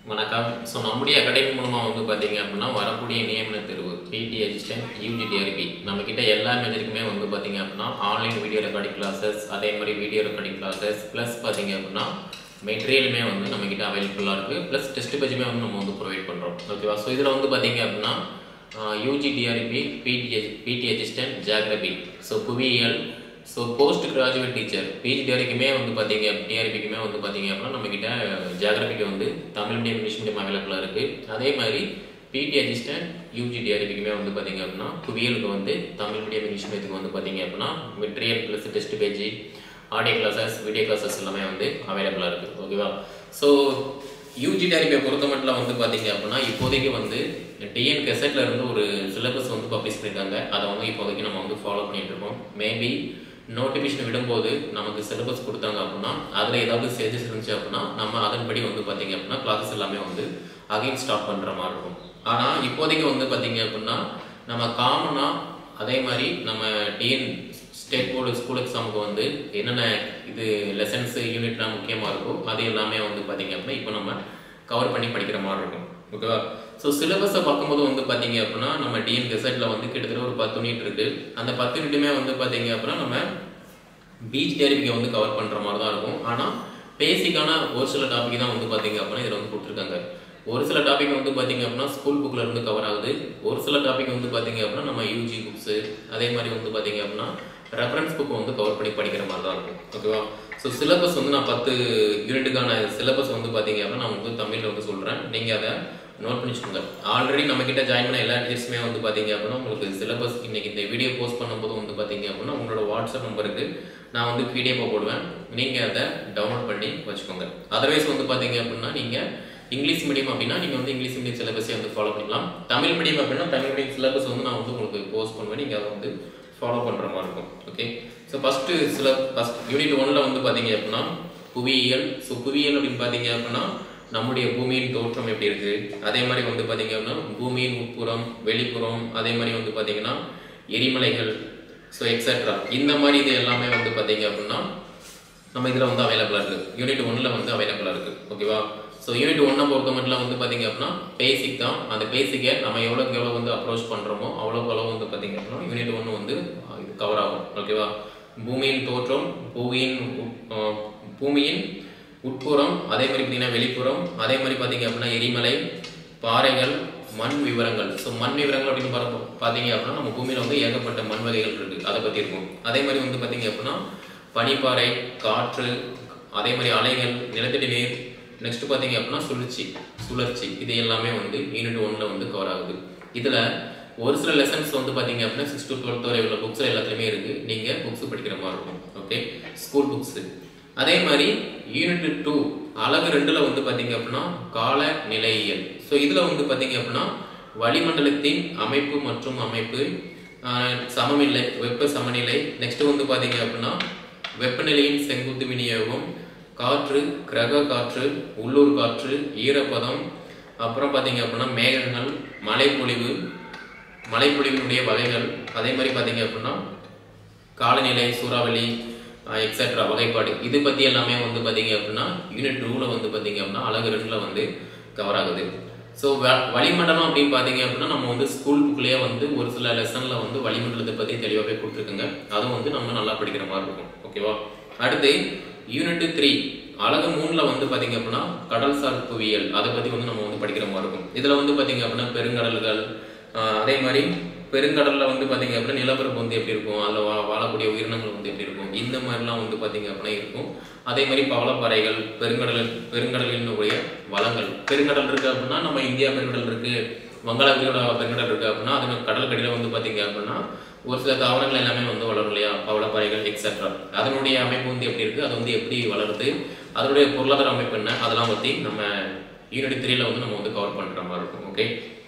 வணக்கம் ஸோ நம்முடைய அகாடமி மூலமாக வந்து பார்த்தீங்க அப்படின்னா வரக்கூடிய நியமன தேர்வு பிடி அசிஸ்டன்ட் யூஜிடிஆர்பி நம்மக்கிட்ட எல்லா மேஜருக்குமே வந்து பார்த்தீங்க அப்படின்னா ஆன்லைன் வீடியோ ரெக்கார்டிங் கிளாஸஸ் அதே மாதிரி வீடியோ ரெக்கார்டிங் கிளாஸஸ் ப்ளஸ் பார்த்தீங்க அப்படின்னா மெட்டீரியலுமே வந்து நம்மக்கிட்ட அவைலபிளாக இருக்குது ப்ளஸ் டெஸ்ட் பேஜுமே வந்து நம்ம வந்து ப்ரொவைட் பண்ணுறோம் ஓகேவா ஸோ இதில் வந்து பார்த்தீங்க அப்படின்னா UG TRB PT PT assistant geography so புவியியல் so post graduate teacher PG வரைக்குமே வந்து பார்த்தீங்க டிஆர்பிக்குமே வந்து பார்த்தீங்க அப்படின்னா நம்மக்கிட்ட ஜியாகிரபிக்கு வந்து தமிழ் மீடியம் இங்கிலீஷ் மீடியம் அவைலபிளாக இருக்குது அதே மாதிரி பிடி அசிஸ்டன்ட் யூஜி டிஆர்பிக்குமே வந்து பார்த்தீங்க அப்படின்னா புவியலுக்கு வந்து தமிழ் மீடியம் இங்கிலீஷ் மீடியத்துக்கு வந்து பார்த்தீங்க அப்படின்னா material plus test page audio classes video classes எல்லாமே வந்து அவைலபிளாக இருக்குது ஓகேவா ஸோ யூஜி டிஆர்பியை பொறுத்த மட்டும் வந்து பார்த்தீங்க அப்படின்னா இப்போதைக்கு வந்து டிஎன் கெசட்ல இருந்து ஒரு சிலபஸ் வந்து பப்ளிஷ் பண்ணியிருக்காங்க அதை வந்து இப்போதைக்கு நம்ம வந்து ஃபாலோ பண்ணிட்டு இருக்கோம் மேபி நோட்டிஃபிகேஷன் விடும்போது நமக்கு சிலபஸ் கொடுத்தாங்க அப்படின்னா அதில் ஏதாவது சேஞ்சஸ் இருந்துச்சு அப்படின்னா நம்ம அதன்படி வந்து பார்த்தீங்க அப்படின்னா கிளாஸஸ் எல்லாமே வந்து அகைன் ஸ்டார்ட் பண்ணுற மாதிரி இருக்கும் ஆனால் இப்போதைக்கு வந்து பார்த்தீங்க அப்படின்னா நம்ம காமனாக அதே மாதிரி நம்ம டிஎன் ஸ்டேட் போர்டு ஸ்கூல் எக்ஸாமுக்கு வந்து என்னென்ன இது லெசன்ஸு யூனிட்லாம் முக்கியமாக இருக்கோ அது எல்லாமே வந்து பார்த்தீங்க அப்படின்னா இப்போ நம்ம கவர் பண்ணி படிக்கிற மாதிரி இருக்கும் ஓகேவா ஸோ சிலபஸை பார்க்கும்போது வந்து பார்த்தீங்க அப்படின்னா நம்ம டிஎன் கெசட்டில் வந்து கிட்டத்தட்ட ஒரு பத்து யூனிட் இருக்குது அந்த பத்து யூனிட்டுமே வந்து பார்த்தீங்க அப்படின்னா நம்ம பீச் தேர்விக்கை வந்து கவர் பண்ணுற மாதிரி தான் இருக்கும் ஆனால் பேசிக்கான ஒரு சில டாபிக் தான் வந்து பார்த்தீங்க அப்படின்னா இதில் வந்து கொடுத்துருக்காங்க ஒரு சில டாபிக் வந்து பார்த்தீங்க அப்படின்னா ஸ்கூல் புக்கில் இருந்து கவர் ஆகுது ஒரு சில டாபிக் வந்து பார்த்தீங்க அப்படின்னா நம்ம யூஜி புக்ஸு அதே மாதிரி வந்து பார்த்தீங்க அப்படின்னா ரெஃபரன்ஸ் புக் வந்து கவர் பண்ணி படிக்கிற மாதிரி தான் இருக்கும் ஓகேவா ஸோ சிலபஸ் வந்து நான் பத்து யூனிட்டுக்கான சிலபஸ் வந்து பார்த்தீங்க அப்படின்னா நான் வந்து தமிழில் வந்து சொல்கிறேன் நீங்கள் அதை நோட் பண்ணி வச்சுக்கோங்க ஆல்ரெடி நம்மக்கிட்ட ஜாயின் பண்ண எல்லா டீச்சர்ஸுமே வந்து பார்த்தீங்க அப்படின்னா உங்களுக்கு சிலபஸ் இன்னைக்கு இந்த வீடியோ போஸ்ட் பண்ணும்போது வந்து பார்த்தீங்க அப்படின்னா உங்களோட வாட்ஸ்அப் நம்பருக்கு நான் வந்து பிடிஎஃபாக போடுவேன் நீங்கள் அதை டவுன்லோட் பண்ணி வச்சுக்கோங்க அதர்வைஸ் வந்து பார்த்தீங்க அப்படின்னா நீங்கள் இங்கிலீஷ் மீடியம் அப்படின்னா நீங்கள் வந்து இங்கிலீஷ் மீடியம் சிலபஸை வந்து ஃபாலோ பண்ணிக்கலாம் தமிழ் மீடியம் அப்படின்னா தமிழ் மீடியம் சிலபஸ் வந்து நான் வந்து உங்களுக்கு போஸ்ட் பண்ணுவேன் நீங்கள் அதை வந்து ஃபாலோ பண்ணுற மாதிரி இருக்கும் ஓகே ஸோ ஃபஸ்ட்டு சில ஃபஸ்ட் யூனிட் ஒன்னில் வந்து பார்த்தீங்க அப்படின்னா புவியியல் ஸோ புவியியல் அப்படின்னு பார்த்தீங்க அப்படின்னா நம்முடைய பூமியின் தோற்றம் எப்படி இருக்குது அதே மாதிரி வந்து பார்த்தீங்க அப்படின்னா பூமியின் உட்புறம் வெளிப்புறம் அதே மாதிரி வந்து பார்த்தீங்கன்னா எரிமலைகள் ஸோ எக்ஸட்ரா இந்த மாதிரி இது எல்லாமே வந்து பார்த்தீங்க அப்படின்னா நம்ம இதில் வந்து அவைலபிளாக இருக்குது யூனிட் ஒன்னில் வந்து அவைலபிளாக இருக்குது ஓகேவா ஸோ யூனிட் ஒன்னை பொறுத்த மட்டும் வந்து பார்த்தீங்க அப்படின்னா பேசிக் தான் அந்த பேசிக்கை நம்ம எவ்வளோக்கு எவ்வளோ வந்து அப்ரோச் பண்ணுறோமோ அவ்வளோக்கு எவ்வளோ வந்து பார்த்தீங்க அப்படின்னா யூனிட் ஒன்று வந்து இது கவர் ஆகும் ஓகேவா பூமியின் தோற்றம் பூமியின் பூமியின் உட்புறம் அதே மாதிரி பார்த்தீங்கன்னா வெளிப்புறம் அதே மாதிரி பார்த்தீங்க அப்படின்னா எரிமலை பாறைகள் மண் விவரங்கள் ஸோ மண் விவரங்கள் அப்படின்னு பார்ப்போம் பார்த்தீங்க அப்படின்னா நம்ம பூமியில் வந்து ஏகப்பட்ட மண் வகைகள் இருக்குது அதை பற்றி இருக்கும் அதே மாதிரி வந்து பார்த்தீங்க அப்படின்னா பனிப்பாறை காற்று அதே மாதிரி அலைகள் நிலத்தடி நீர் நெக்ஸ்ட் பார்த்தீங்க அப்படின்னா சுழற்சி சுழற்சி இது எல்லாமே வந்து யூனிட் ஒன்ல வந்து கவர் ஆகுது இதில் ஒரு சில லெசன்ஸ் வந்து பார்த்தீங்க அப்படின்னா சிக்ஸ் டு டுவெல்த் வரை உள்ள புக்ஸ் எல்லாத்துலேயுமே இருக்குது நீங்கள் புக்ஸ் படிக்கிற மாதிரி இருக்கும் ஓகே ஸ்கூல் புக்ஸு அதே மாதிரி யூனிட் டூ அழகு ரெண்டில் வந்து பார்த்தீங்க அப்படின்னா கால நிலையியல் ஸோ இதில் வந்து பார்த்தீங்க அப்படின்னா வளிமண்டலத்தின் அமைப்பு மற்றும் அமைப்பு சமநிலை வெப்ப சமநிலை நெக்ஸ்ட் வந்து பார்த்தீங்க அப்படின்னா வெப்பநிலையின் செங்குத்து விநியோகம் காற்று கிரக காற்று உள்ளூர் காற்று ஈரப்பதம் அப்புறம் பார்த்தீங்க அப்படின்னா மேகங்கள் மழைப்பொழிவு மழைப்பொழிவினுடைய வகைகள் அதே மாதிரி பார்த்தீங்க அப்படின்னா காலநிலை சூறாவளி எக்ஸட்ரா வகைப்பாடு இது பற்றி எல்லாமே வந்து பார்த்தீங்க அப்படின்னா யூனிட் டூவில் வந்து பார்த்தீங்க அப்படின்னா அழகு ரெண்டில் வந்து கவர் ஆகுது ஸோ வளிமண்டலம் அப்படின்னு பார்த்தீங்க அப்படின்னா நம்ம வந்து ஸ்கூல் புக்லேயே வந்து ஒரு சில லெசனில் வந்து வளிமண்டலத்தை பற்றி தெளிவாகவே கொடுத்துருக்குங்க அதுவும் வந்து நம்ம நல்லா படிக்கிற மாதிரி இருக்கும் ஓகேவா அடுத்து யூனிட் த்ரீ அழகு மூணில் வந்து பார்த்தீங்க அப்படின்னா கடல்சார் புவியியல் அதை பற்றி வந்து நம்ம வந்து படிக்கிற மாதிரி இருக்கும் இதில் வந்து பார்த்தீங்க அப்படின்னா பெருங்கடல்கள் அதே மாதிரி பெருங்கடலில் வந்து பார்த்தீங்க அப்படின்னா நிலப்பரப்பு வந்து எப்படி இருக்கும் அதில் வா வாழக்கூடிய உயிரினங்கள் வந்து எப்படி இருக்கும் இந்த மாதிரிலாம் வந்து பார்த்தீங்க அப்படின்னா இருக்கும் அதே மாதிரி பவளப்பாறைகள் பெருங்கடல் பெருங்கடலினுடைய வளங்கள் பெருங்கடல் இருக்குது அப்படின்னா நம்ம இந்தியா பெருங்கடல் இருக்குது வங்காள விரிகுடா பெருங்கடல் இருக்குது அப்படின்னா அது கடற்கடியில் வந்து பார்த்தீங்க அப்படின்னா ஒரு சில தாவரங்கள் எல்லாமே வந்து வளரும் இல்லையா பவளப்பாறைகள் எக்ஸட்ரா அதனுடைய அமைப்பு வந்து எப்படி இருக்குது அது வந்து எப்படி வளருது அதனுடைய பொருளாதார அமைப்பு என்ன அதெல்லாம் பற்றி நம்ம யூனிட் த்ரீல வந்து நம்ம வந்து கவர் பண்ணுற மாதிரி இருக்கும் ஓகே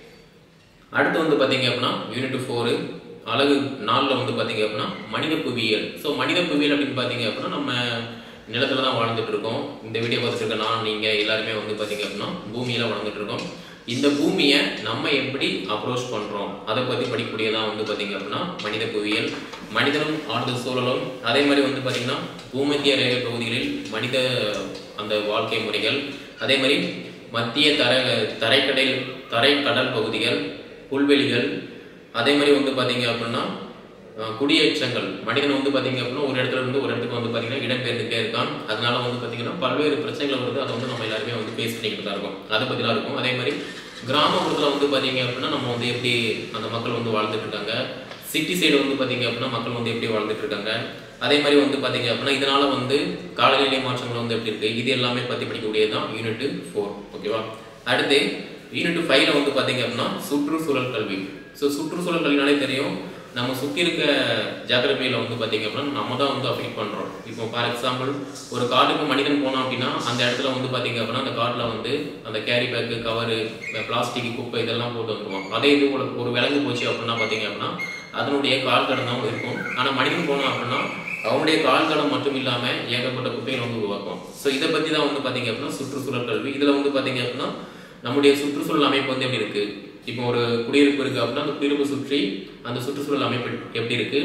அடுத்து வந்து பார்த்தீங்க அப்படின்னா யூனிட் ஃபோரு அழகு நாளில் வந்து பார்த்தீங்க அப்படின்னா மனித புவியியல் ஸோ மனித புவியியல் அப்படின்னு பார்த்தீங்க அப்படின்னா நம்ம நிலத்தில் தான் வாழ்ந்துட்டு இருக்கோம் இந்த வீடியோ பார்த்துட்டு இருக்க நான் நீங்கள் எல்லாருமே வந்து பார்த்தீங்க அப்படின்னா பூமியில் வளர்ந்துட்டு இருக்கோம் இந்த பூமியை நம்ம எப்படி அப்ரோச் பண்ணுறோம் அதை பற்றி படிக்கக்கூடியதான் வந்து பார்த்தீங்க அப்படின்னா மனித புவியியல் மனிதனும் ஆழ்ந்த சூழலும் அதே மாதிரி வந்து பார்த்தீங்கன்னா பூமத்திய ரேகை பகுதிகளில் மனித அந்த வாழ்க்கை முறைகள் அதே மாதிரி மத்திய தரை தரைக்கடல் தரைக்கடல் பகுதிகள் புல்வெளிகள் அதே மாதிரி வந்து பார்த்தீங்க அப்படின்னா அஹ், குடியேற்றங்கள் மனிதன் வந்து பார்த்தீங்க அப்படின்னா ஒரு இடத்துல இருந்து ஒரு இடத்துக்கு வந்து பார்த்தீங்கன்னா இடம்பெயர்ந்துட்டே இருக்கான் அதனால வந்து பார்த்தீங்கன்னா பல்வேறு பிரச்சனைகள் வருது அதை வந்து நம்ம எல்லாருமே வந்து பேஸ் பண்ணிக்கிட்டு தான் இருக்கோம் அதை பற்றிலாம் இருக்கும் அதே மாதிரி கிராமப்புறத்தில் வந்து பார்த்தீங்க அப்படின்னா நம்ம வந்து எப்படி அந்த மக்கள் வந்து வாழ்ந்துட்டு இருக்காங்க சிட்டி சைடு வந்து பார்த்தீங்க அப்படின்னா மக்கள் வந்து எப்படி வாழ்ந்துட்டு இருக்காங்க அதே மாதிரி வந்து பார்த்தீங்க அப்படின்னா இதனால வந்து காலநிலை மாற்றங்கள் வந்து எப்படி இருக்கு இது எல்லாமே பற்றி படிக்கக்கூடியது தான் யூனிட் ஃபோர் ஓகேவா அடுத்து யூனிட் ஃபைவ்ல வந்து பார்த்தீங்க அப்படின்னா சுற்றுச்சூழல் கல்வி ஸோ சுற்றுச்சூழல் கல்வினாலே தெரியும் நம்ம சுற்றி இருக்க ஜாகிரபியில் வந்து பார்த்தீங்க அப்படின்னா நம்ம தான் வந்து அஃபெக்ட் பண்ணுறோம் இப்போ ஃபார் எக்ஸாம்பிள் ஒரு காட்டுக்கு மனிதன் போனோம் அப்படின்னா அந்த இடத்துல வந்து பார்த்தீங்க அப்படின்னா அந்த காட்டில் வந்து அந்த கேரி பேக்கு கவரு பிளாஸ்டிக் குப்பை இதெல்லாம் போட்டு வந்துருவோம் அதே இது ஒரு ஒரு விலங்கு போச்சு அப்படின்னா பார்த்தீங்க அப்படின்னா அதனுடைய கால் தடம் தான் இருக்கும் ஆனால் மனிதன் போனோம் அப்படின்னா அவனுடைய கால் தடம் மட்டும் இல்லாமல் ஏகப்பட்ட குப்பைகளை வந்து உருவாக்கும் ஸோ இதை பற்றி தான் வந்து பார்த்தீங்க அப்படின்னா சுற்றுச்சூழல் கல்வி இதில் வந்து பார்த்தீங்க அப்படின்னா நம்முடைய சுற்றுச்சூழல் அமைப்பு வந்து எப்படி இருக்கு இப்போ ஒரு குடியிருப்பு இருக்கு அப்படின்னா அந்த குடியிருப்பு சுற்றி அந்த சுற்றுச்சூழல் அமைப்பு எப்படி இருக்கு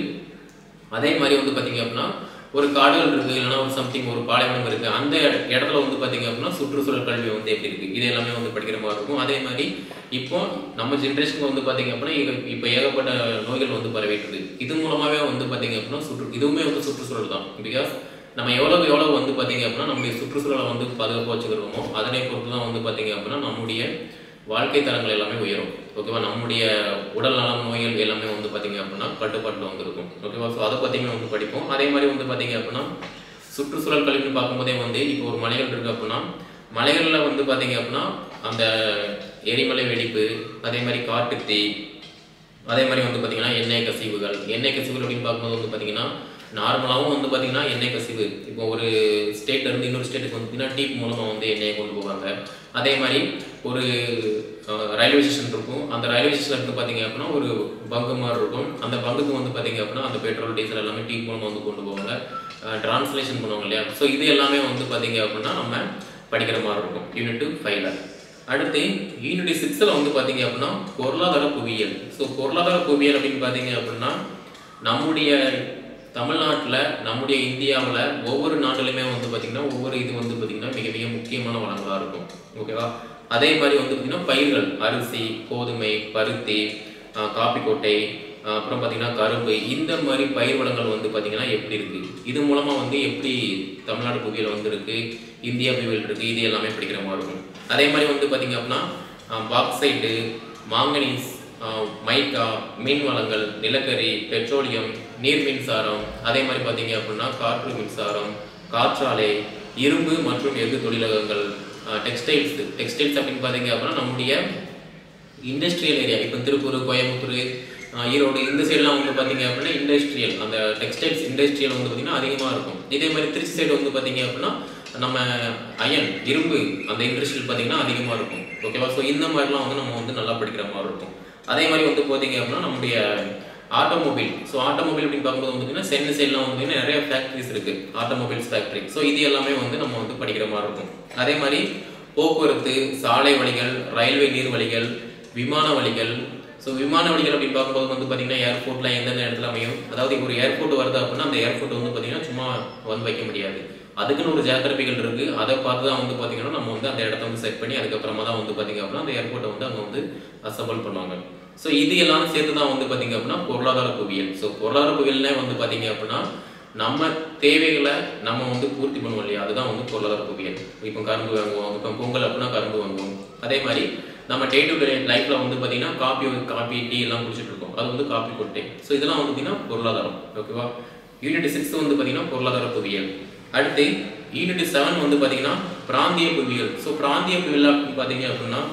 அதே மாதிரி வந்து பார்த்தீங்க அப்படின்னா ஒரு காடுகள் இருக்கு இல்லைன்னா ஒரு சம்திங் ஒரு பாலைவனம் இருக்கு அந்த இட- இடத்துல வந்து பார்த்தீங்க அப்படின்னா சுற்றுச்சூழல் கல்வி வந்து எப்படி இருக்கு இது எல்லாமே வந்து படிக்கிற மாதிரி இருக்கும் அதே மாதிரி இப்போ நம்ம ஜென்ரேஷனுக்கு வந்து பார்த்தீங்க அப்படின்னா இங்க- இப்போ ஏகப்பட்ட நோய்கள் வந்து பரவிட்டு இது மூலமாவே வந்து பார்த்தீங்க அப்படின்னா சுற்று இதுவுமே வந்து சுற்றுச்சூழல் தான் பிகாஸ் நம்ம எவ்வளவு எவ்வளவு வந்து பார்த்தீங்க அப்படின்னா நம்முடைய சுற்றுச்சூழலை வந்து பாதுகாப்பாக வச்சுக்கிறோமோ அதனை பொறுத்து தான் வந்து பார்த்தீங்க அப்படின்னா நம்முடைய வாழ்க்கை தரங்கள் எல்லாமே உயரும் ஓகேவா நம்முடைய உடல் நலம் நோய்கள் எல்லாமே வந்து பார்த்தீங்க அப்படின்னா கட்டுப்பாட்டில் வந்து இருக்கும் ஓகேவா ஸோ அதை பற்றியுமே வந்து படிப்போம் அதே மாதிரி வந்து பார்த்தீங்க அப்படின்னா சுற்றுச்சூழல் கல்வின்னு பார்க்கும்போதே வந்து இப்போ ஒரு மலைகள் இருக்கு அப்படின்னா மலைகளில் வந்து பார்த்தீங்க அப்படின்னா அந்த எரிமலை வெடிப்பு அதே மாதிரி காட்டுத்தீ அதே மாதிரி வந்து பார்த்தீங்கன்னா எண்ணெய் கசிவுகள் எண்ணெய் கசிவுகள் அப்படின்னு பார்க்கும்போது வந்து பார்த்தீங்கன்னா நார்மலாகவும் வந்து பார்த்தீங்கன்னா எண்ணெய் கசிவு இப்போ ஒரு ஸ்டேட்ல இருந்து இன்னொரு ஸ்டேட்டுக்கு வந்து பார்த்தீங்கன்னா டீப் மூலமாக வந்து எண்ணெயை கொண்டு போவாங்க அதே மாதிரி ஒரு ரயில்வே ஸ்டேஷன் இருக்கும் அந்த ரயில்வே ஸ்டேஷன் இருந்து பார்த்தீங்க அப்படின்னா ஒரு பங்கு மாதிரி இருக்கும் அந்த பங்குக்கு வந்து பார்த்தீங்க அப்படின்னா அந்த பெட்ரோல் டீசல் எல்லாமே டீப் மூலமாக வந்து கொண்டு போவாங்க டிரான்ஸ்லேஷன் பண்ணுவாங்க இல்லையா ஸோ இது எல்லாமே வந்து பார்த்தீங்க அப்படின்னா நம்ம படிக்கிற மாதிரி இருக்கும் யூனிட் ஃபைவ்ல அடுத்து யூனிட் சிக்ஸில் வந்து பார்த்தீங்க அப்படின்னா பொருளாதார புவியியல் ஸோ பொருளாதார புவியியல் அப்படின்னு பார்த்தீங்க அப்படின்னா நம்முடைய தமிழ்நாட்டில் நம்முடைய இந்தியாவில் ஒவ்வொரு நாட்டிலுமே வந்து பார்த்திங்கன்னா ஒவ்வொரு இது வந்து பார்த்திங்கன்னா மிக மிக முக்கியமான வளங்களாக இருக்கும் ஓகேவா அதே மாதிரி வந்து பார்த்திங்கன்னா பயிர்கள் அரிசி கோதுமை பருத்தி ஆஹ் காப்பிக்கொட்டை ஆஹ் அப்புறம் பார்த்திங்கன்னா கரும்பு இந்த மாதிரி பயிர் வளங்கள் வந்து பார்த்திங்கன்னா எப்படி இருக்குது இது மூலமாக வந்து எப்படி தமிழ்நாடு புவியியல் வந்து இருக்கு இந்தியா புவியியல் இருக்குது இது எல்லாமே படிக்கிற மாதிரி இருக்கும் அதே மாதிரி வந்து பார்த்திங்க அப்படின்னா பாக்சைட்டு மாங்கனீஸ் ஆஹ் மைக்கா மீன் வளங்கள் நிலக்கரி பெட்ரோலியம் நீர் மின்சாரம் அதே மாதிரி பார்த்தீங்க அப்படின்னா காற்று மின்சாரம் காற்றாலை இரும்பு மற்றும் எஃகு தொழிலகங்கள் டெக்ஸ்டைல்ஸ் டெக்ஸ்டைல்ஸ் அப்படின்னு பார்த்தீங்க அப்படின்னா நம்முடைய இண்டஸ்ட்ரியல் ஏரியா இப்போ திருப்பூர் கோயம்புத்தூர் ஆஹ் ஈரோடு இந்த சைடுலாம் வந்து பார்த்தீங்க அப்படின்னா இண்டஸ்ட்ரியல் அந்த டெக்ஸ்டைல்ஸ் இண்டஸ்ட்ரியல் வந்து பார்த்தீங்கன்னா அதிகமாக இருக்கும் இதே மாதிரி திருச்சி சைடு வந்து பார்த்தீங்க அப்படின்னா நம்ம அயன் இரும்பு அந்த இண்டஸ்ட்ரியல் பார்த்தீங்கன்னா அதிகமாக இருக்கும் ஓகேவா ஸோ இந்த மாதிரிலாம் வந்து நம்ம வந்து நல்லா படிக்கிற மாதிரி இருக்கும் அதே மாதிரி வந்து பார்த்தீங்க அப்படின்னா நம்முடைய ஆட்டோமொபைல் ஸோ ஆட்டோமொபைல் அப்படின்னு பார்க்கும்போது வந்து பார்த்தீங்கன்னா சென்னை சைட்லாம் வந்து பார்த்தீங்கன்னா நிறைய ஃபேக்ட்ரிஸ் இருக்கு ஆட்டோமொபைல்ஸ் ஃபேக்ட்ரி ஸோ இது எல்லாமே வந்து நம்ம வந்து படிக்கிற மாதிரி இருக்கும் அதே மாதிரி போக்குவரத்து சாலை வழிகள் ரயில்வே நீர் வழிகள் விமான வழிகள் ஸோ விமான வழிகள் அப்படின்னு பார்க்கும்போது வந்து பார்த்தீங்கன்னா ஏர்போர்ட்ல எந்தெந்த இடத்துல அமையும் அதாவது இப்போ ஒரு ஏர்போர்ட் வருது அப்படின்னா அந்த ஏர்போர்ட் வந்து பார்த்தீங்கன்னா சும்மா வந்து வைக்க முடியாது அதுக்குன்னு ஒரு ஜாகிரபிகள் இருக்கு அதை பார்த்து தான் வந்து பார்த்தீங்கன்னா நம்ம வந்து அந்த இடத்த வந்து செட் பண்ணி அதுக்கப்புறமா தான் வந்து பார்த்தீங்க அப்படின்னா அந்த ஏர்போர்ட்டை வந்து அங்கே வந்து அசம்பிள் பண்ணுவாங்க ஸோ இது எல்லாம் சேர்த்து தான் வந்து பார்த்தீங்க அப்படின்னா பொருளாதார புவியியல் ஸோ பொருளாதார புவியியல்னே வந்து பார்த்தீங்க அப்படின்னா நம்ம தேவைகளை நம்ம வந்து பூர்த்தி பண்ணுவோம் இல்லையா அதுதான் வந்து பொருளாதார புவியியல் இப்போ கரும்பு வாங்குவோம் இப்போ பொங்கல் அப்படின்னா கரும்பு வாங்குவோம் அதே மாதிரி நம்ம டே டு டே லைஃப்ல வந்து பார்த்தீங்கன்னா காப்பி காப்பி டீ எல்லாம் குடிச்சிட்டு இருக்கோம் அது வந்து காப்பி கொட்டை ஸோ இதெல்லாம் வந்து பார்த்தீங்கன்னா பொருளாதாரம் ஓகேவா யூனிட் சிக்ஸ் வந்து பார்த்தீங்கன்னா பொருளாதார புவியியல் அடுத்து யூனிட் செவன் வந்து பார்த்தீங்கன்னா பிராந்திய புவியியல் ஸோ பிராந்திய புவியியல் அப்படின்னு பார்த்தீங்க அப்படின்னா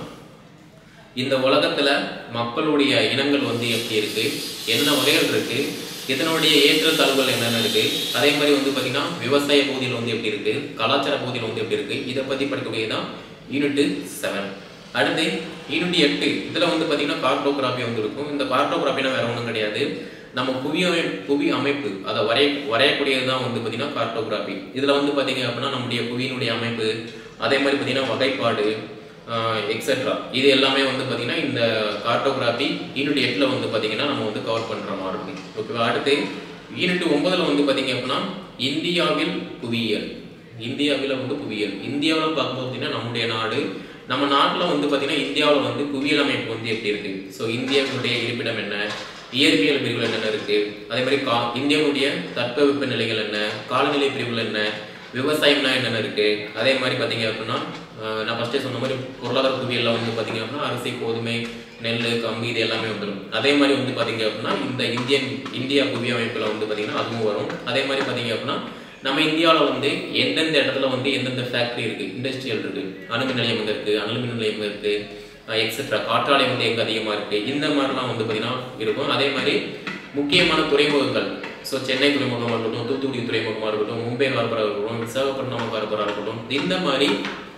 இந்த உலகத்துல மக்களுடைய இனங்கள் வந்து எப்படி இருக்கு என்ன வகைகள் இருக்கு இதனுடைய ஏற்றத்தாழ்வுகள் என்னென்ன இருக்கு அதே மாதிரி வந்து பாத்தீங்கன்னா விவசாய பகுதியில் வந்து எப்படி இருக்கு கலாச்சார பகுதியில் வந்து எப்படி இருக்கு இதை பத்தி படிக்கக்கூடியதான் யூனிட் செவன் அடுத்து யூனிட் எட்டு இதுல வந்து பாத்தீங்கன்னா கார்டோகிராஃபி வந்து இருக்கும் இந்த கார்டோகிராஃபினா வேற ஒன்றும் கிடையாது நம்ம புவி அமைப்பு புவி அமைப்பு அதை வரைய வரையக்கூடியது தான் வந்து பாத்தீங்கன்னா கார்டோகிராஃபி இதுல வந்து பாத்தீங்க அப்படின்னா நம்முடைய புவியினுடைய அமைப்பு அதே மாதிரி பாத்தீங்கன்னா வகைப்பாடு எக்ஸெட்ரா இது எல்லாமே வந்து பார்த்தீங்கன்னா இந்த கார்டோகிராஃபி யூனிட் எட்டில் வந்து பார்த்தீங்கன்னா நம்ம வந்து கவர் பண்ணுற மாதிரி இருக்கும் ஓகேவா அடுத்து யூனிட் ஒன்பதில் வந்து பார்த்தீங்க அப்படின்னா இந்தியாவில் புவியியல் இந்தியாவில் வந்து புவியியல் இந்தியாவில் பார்க்கும்போது பார்த்தீங்கன்னா நம்முடைய நாடு நம்ம நாட்டில் வந்து பார்த்தீங்கன்னா இந்தியாவில் வந்து புவியியல் அமைப்பு வந்து எப்படி இருக்கு ஸோ இந்தியாவுடைய இருப்பிடம் என்ன இயற்பியல் பிரிவுகள் என்னென்ன இருக்கு அதே மாதிரி கா இந்தியாவுடைய தட்பவெப்ப நிலைகள் என்ன காலநிலை பிரிவுகள் என்ன விவசாயம்னா என்னென்ன இருக்கு அதே மாதிரி பார்த்தீங்க அப்படின்னா ஆஹ் நான் ஃபர்ஸ்டே சொன்ன மாதிரி பொருளாதார புவியியல்ல வந்து பார்த்தீங்க அப்படின்னா அரிசி கோதுமை நெல் கம்பு இது எல்லாமே வந்துடும் அதே மாதிரி வந்து பார்த்தீங்க அப்படின்னா இந்த இந்தியன் இந்தியா புவி அமைப்பில் வந்து பார்த்தீங்கன்னா அதுவும் வரும் அதே மாதிரி பார்த்தீங்க அப்படின்னா நம்ம இந்தியாவில் வந்து எந்தெந்த இடத்துல வந்து எந்தெந்த ஃபேக்ட்ரி இருக்கு இண்டஸ்ட்ரியல் இருக்கு அணுமின் நிலையம் எங்க இருக்கு அணுமின் நிலையம் எங்க இருக்கு எக்ஸெட்ரா காற்றாலை வந்து எங்க அதிகமாக இருக்கு இந்த மாதிரிலாம் வந்து பார்த்தீங்கன்னா இருக்கும் அதே மாதிரி முக்கியமான துறைமுகங்கள் ஸோ சென்னை துறைமுகமாக இருக்கட்டும் தூத்துக்குடி துறைமுகமாக இருக்கட்டும் மும்பை ஹார்பராக இருக்கட்டும் விசாகப்பட்டினம் ஹார்பராக இருக்கட்டும் இந்த மாதிரி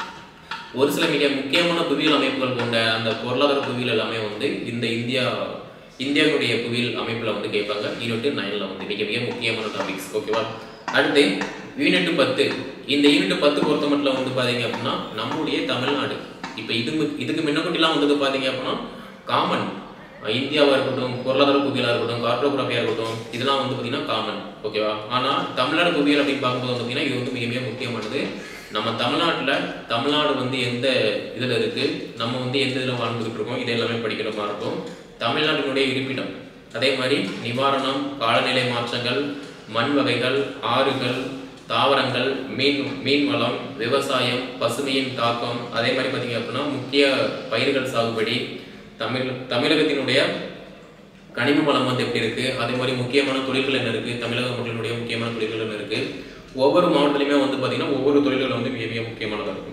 ஒரு சில மிக முக்கியமான புவியியல் அமைப்புகள் கொண்ட அந்த பொருளாதார புவியியல் எல்லாமே வந்து இந்த இந்தியா இந்தியாவுடைய புவியியல் அமைப்பில் வந்து கேட்பாங்க யூனிட் நைனில் வந்து மிக மிக முக்கியமான டாபிக்ஸ் ஓகேவா அடுத்து யூனிட் பத்து இந்த யூனிட் பத்து பொறுத்த மட்டும் வந்து பார்த்தீங்க அப்படின்னா நம்முடைய தமிழ்நாடு இப்போ இது இதுக்கு முன்னக்கூட்டிலாம் வந்தது பார்த்தீங்க அப்படின்னா காமன் இந்தியாவாக இருக்கட்டும் பொருளாதார புவியிலாக இருக்கட்டும் கார்டோகிராஃபியாக இருக்கட்டும் இதெல்லாம் வந்து பார்த்தீங்கன்னா காமன் ஓகேவா ஆனால் தமிழ்நாடு புவியியல் அப்படின்னு பார்க்கும்போது வந்து பார்த்தீங்கன்னா இது வந்து மிக மிக முக்கியமானது நம்ம தமிழ்நாட்டில் தமிழ்நாடு வந்து எந்த இதில் இருக்குது நம்ம வந்து எந்த இதில் வாழ்ந்துகிட்டு இருக்கோம் இது எல்லாமே படிக்கிற மாதிரி இருக்கும் தமிழ்நாட்டினுடைய இருப்பிடம் அதே மாதிரி நிவாரணம் காலநிலை மாற்றங்கள் மண் வகைகள் ஆறுகள் தாவரங்கள் மீன் மீன் வளம் விவசாயம் பசுமையின் தாக்கம் அதே மாதிரி பார்த்தீங்க அப்படின்னா முக்கிய பயிர்கள் சாகுபடி தமிழ் தமிழகத்தினுடைய கனிம வளம் வந்து எப்படி இருக்கு அதே மாதிரி முக்கியமான தொழில்கள் என்ன இருக்கு தமிழக மக்களினுடைய முக்கியமான தொழில்கள் என்ன இருக்கு ஒவ்வொரு மாவட்டத்திலுமே வந்து பார்த்தீங்கன்னா ஒவ்வொரு தொழில்கள் வந்து மிக மிக முக்கியமானதாக இருக்கும்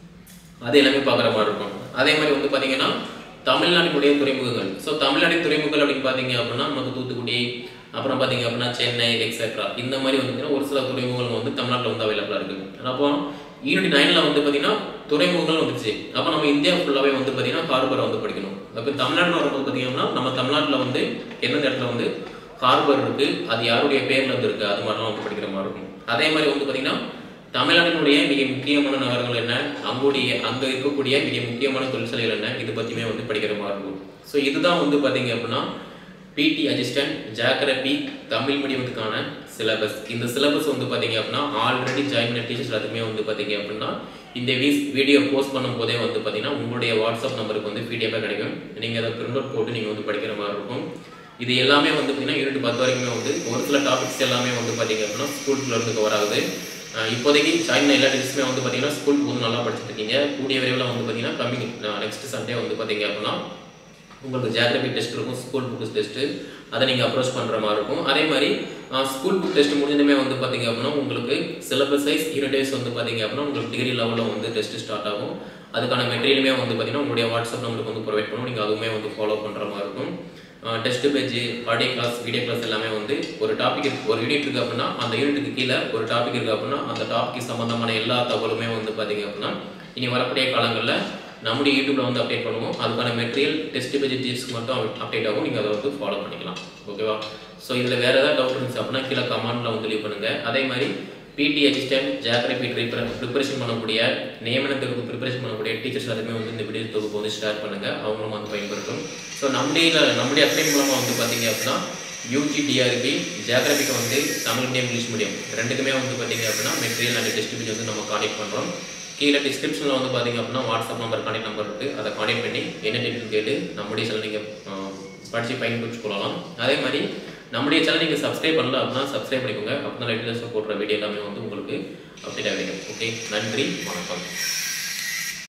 அது எல்லாமே பார்க்குற மாதிரி இருக்கும் அதே மாதிரி வந்து பார்த்தீங்கன்னா தமிழ்நாட்டினுடைய துறைமுகங்கள் ஸோ தமிழ்நாட்டின் துறைமுகங்கள் அப்படின்னு பார்த்தீங்க அப்படின்னா நமக்கு தூத்துக்குடி அப்புறம் பார்த்தீங்க அப்படின்னா சென்னை எக்ஸெட்ரா இந்த மாதிரி வந்து பார்த்தீங்கன்னா ஒரு சில துறைமுகங்கள் வந்து தமிழ்நாட்டில் வந்து அவைலபிளாக இருக்குது அப்போ யூனிட் நைனில் வந்து பார்த்தீங்கன்னா துறைமுகங்கள் வந்துருச்சு அப்போ நம்ம இந்தியா ஃபுல்லாகவே வந்து பார்த்தீங்கன்னா ஹார்பரை வந்து படிக்கணும் அப்போ தமிழ்நாட்டில் வரும்போது பார்த்தீங்கன்னா நம்ம தமிழ்நாட்டில் வந்து எந்தெந்த இடத்துல வந்து ஹார்பர் இருக்கு அது யாருடைய பேர்ல இருந்து இருக்கு அது மாதிரிலாம் வந்து படிக்கிற மாதிரி இருக்கும் அதே மாதிரி வந்து பார்த்தீங்கன்னா தமிழ்நாட்டினுடைய மிக முக்கியமான நகரங்கள் என்ன அங்குடைய அங்கே இருக்கக்கூடிய மிக முக்கியமான தொழிற்சாலைகள் என்ன இது பற்றியுமே வந்து படிக்கிற மாதிரி இருக்கும் ஸோ இதுதான் வந்து பார்த்தீங்க அப்படின்னா பிடி அசிஸ்டன்ட் ஜாகிரபி தமிழ் மீடியத்துக்கான சிலபஸ் இந்த சிலபஸ் வந்து பார்த்தீங்க அப்படின்னா ஆல்ரெடி ஜாயின் பண்ண டீச்சர்ஸ் எல்லாத்துக்குமே வந்து பார்த்தீங்க அப்படின்னா இந்த வீஸ் வீடியோ போஸ்ட் பண்ணும் போதே வந்து பார்த்தீங்கன்னா உங்களுடைய வாட்ஸ்அப் நம்பருக்கு வந்து பிடிஎஃபாக கிடைக்கும் நீங்கள் அதை பிரிண்ட் அவுட் போட்டு நீங்கள் வந்து படிக்கிற மாதிரி இருக்கும் இது எல்லாமே வந்து பார்த்தீங்கன்னா யூனிட் பத்து வரைக்குமே வந்து ஒரு சில டாபிக்ஸ் எல்லாமே வந்து பார்த்தீங்க அப்படின்னா ஸ்கூல்ல இருந்து கவர் ஆகுது அஹ் இப்போதைக்கு சாய்ந்த எல்லா டீச்சர்ஸுமே வந்து பார்த்தீங்கன்னா ஸ்கூல் போது நல்லா படிச்சுட்டு இருக்கீங்க கூடிய விரைவில் வந்து பார்த்தீங்கன்னா கம்மிங் நெக்ஸ்ட் சண்டே வந்து பார்த்தீங்க அப்படின்னா உங்களுக்கு ஜியாகிரபி டெஸ்ட் இருக்கும் ஸ்கூல் புக் டெஸ்ட்டு அதை நீங்கள் அப்ரோச் பண்ணுற மாதிரி இருக்கும் அதே மாதிரி ஸ்கூல் புக் டெஸ்ட் முடிஞ்சதுமே வந்து பார்த்தீங்க அப்படின்னா உங்களுக்கு சிலபஸ் வைஸ் யூனிட் வைஸ் வந்து பார்த்தீங்க அப்படின்னா உங்களுக்கு டிகிரி லெவலில் வந்து டெஸ்ட் ஸ்டார்ட் ஆகும் அதுக்கான மெட்டீரியலுமே வந்து பார்த்தீங்கன்னா உங்களுடைய வாட்ஸ்அப் நம்பருக்கு வந்து ப்ரொவைட் பண்ணுவோம் நீங்கள் அதுவுமே வந்து ஃபாலோ பண்ணுற மாதிரி இருக்கும் test page audio class video class எல்லாமே வந்து ஒரு டாபிக் ஒரு யூனிட் இருக்குது அப்படின்னா அந்த யூனிட்டுக்கு கீழே ஒரு டாபிக் இருக்குது அப்படின்னா அந்த டாபிக் சம்மந்தமான எல்லா தகவலுமே வந்து பார்த்தீங்க அப்படின்னா இனி வரக்கூடிய காலங்களில் நம்முடைய யூடியூப்ல வந்து அப்டேட் பண்ணுவோம் அதுக்கான மெட்டீரியல் டெஸ்ட் பேஜ் டிப்ஸ்க்கு மட்டும் அப்டேட் ஆகும் நீங்கள் அதை வந்து ஃபாலோ பண்ணிக்கலாம் ஓகேவா ஸோ இதில் வேறு ஏதாவது டவுட் இருந்துச்சு அப்படின்னா கீழே கமெண்ட்டில் வந்து லீவ் பண்ணுங்கள் அதே மாதிரி பிடி அசிஸ்டன்ட் ஜாகிரபி ப்ரிப்பரேஷன் பண்ணக்கூடிய நியமன தேர்வுக்கு ப்ரிப்பரேஷன் பண்ணக்கூடிய டீச்சர்ஸ் எல்லாருமே வந்து இந்த வீடியோ தொகுப்பு வந்து ஷேர் பண்ணுங்கள் அவங்களும் வந்து பயன்படுத்தும் ஸோ நம்முடைய நம்முடைய அப்டேட் மூலமாக வந்து பார்த்தீங்க அப்படின்னா யூஜி டிஆர்பி ஜியாகிரபிக்கு வந்து தமிழ் மீடியம் இங்கிலீஷ் மீடியம் ரெண்டுக்குமே வந்து பார்த்தீங்க அப்படின்னா மெட்டீரியல் அண்ட் டெஸ்ட் பேஜ் வந்து நம்ம கான்டெக்ட் பண்ணுறோம் கீழே டிஸ்கிரிப்ஷனில் வந்து பார்த்தீங்க அப்படின்னா வாட்ஸ்அப் நம்பர் கான்டெக்ட் நம்பர் இருக்குது அதை கான்டெக்ட் பண்ணி என்ன டீட்டெயில் கேட்டு நம்முடைய சேனல் நீங்கள் படித்து பயன்படுத்தி கொள்ளலாம் அதே மாதிரி நம்முடைய சேனல் நீங்கள் சப்ஸ்கிரைப் பண்ணல அப்படின்னா சப்ஸ்கிரைப் பண்ணிக்கோங்க அப்படின்னா லேட்டஸ்ட்டாக போடுற வீடியோ எல்லாமே வந்து உங்களுக்கு அப்டேட் ஆகிடும் ஓகே நன்றி வணக்கம்